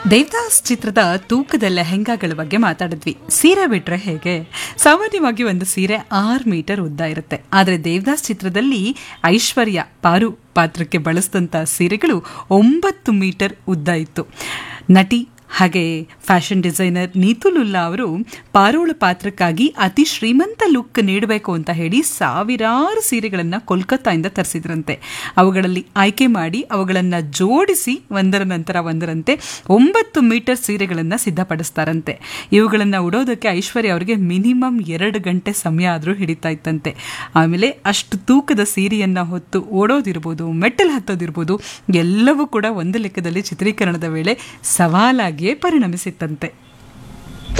ದೇವದಾಸ್ ಚಿತ್ರದ ತೂಕದ ಲೆಹೆಂಗಾಗಳ ಬಗ್ಗೆ ಮಾತಾಡಿದ್ವಿ ಸೀರೆ ಬಿಟ್ರೆ ಹೇಗೆ ಸಾಮಾನ್ಯವಾಗಿ ಒಂದು ಸೀರೆ ಆರು ಮೀಟರ್ ಉದ್ದ ಇರುತ್ತೆ ಆದರೆ ದೇವದಾಸ್ ಚಿತ್ರದಲ್ಲಿ ಐಶ್ವರ್ಯ ಪಾರು ಪಾತ್ರಕ್ಕೆ ಬಳಸಿದಂಥ ಸೀರೆಗಳು ಒಂಬತ್ತು ಮೀಟರ್ ಉದ್ದ ಇತ್ತು ನಟಿ ಹಾಗೆ ಫ್ಯಾಷನ್ ಡಿಸೈನರ್ ನೀತು ಲುಲ್ಲಾ ಅವರು ಪಾರೋಳ ಪಾತ್ರಕ್ಕಾಗಿ ಅತಿ ಶ್ರೀಮಂತ ಲುಕ್ ನೀಡಬೇಕು ಅಂತ ಹೇಳಿ ಸಾವಿರಾರು ಸೀರೆಗಳನ್ನು ಕೋಲ್ಕತ್ತಾಯಿಂದ ತರಿಸಿದ್ರಂತೆ ಅವುಗಳಲ್ಲಿ ಆಯ್ಕೆ ಮಾಡಿ ಅವುಗಳನ್ನು ಜೋಡಿಸಿ ಒಂದರ ನಂತರ ಒಂದರಂತೆ ಒಂಬತ್ತು ಮೀಟರ್ ಸೀರೆಗಳನ್ನು ಸಿದ್ಧಪಡಿಸ್ತಾರಂತೆ ಇವುಗಳನ್ನು ಉಡೋದಕ್ಕೆ ಐಶ್ವರ್ಯ ಅವರಿಗೆ ಮಿನಿಮಮ್ ಎರಡು ಗಂಟೆ ಸಮಯ ಆದರೂ ಹಿಡಿತಾ ಇತ್ತಂತೆ ಆಮೇಲೆ ಅಷ್ಟು ತೂಕದ ಸೀರೆಯನ್ನು ಹೊತ್ತು ಓಡೋದಿರ್ಬೋದು ಮೆಟ್ಟಲು ಹತ್ತೋದಿರ್ಬೋದು ಎಲ್ಲವೂ ಕೂಡ ಒಂದು ಲೆಕ್ಕದಲ್ಲಿ ಚಿತ್ರೀಕರಣದ ವೇಳೆ ಸವಾಲಾಗಿಯೇ ಪರಿಣಮಿಸಿತ್ತಂತೆ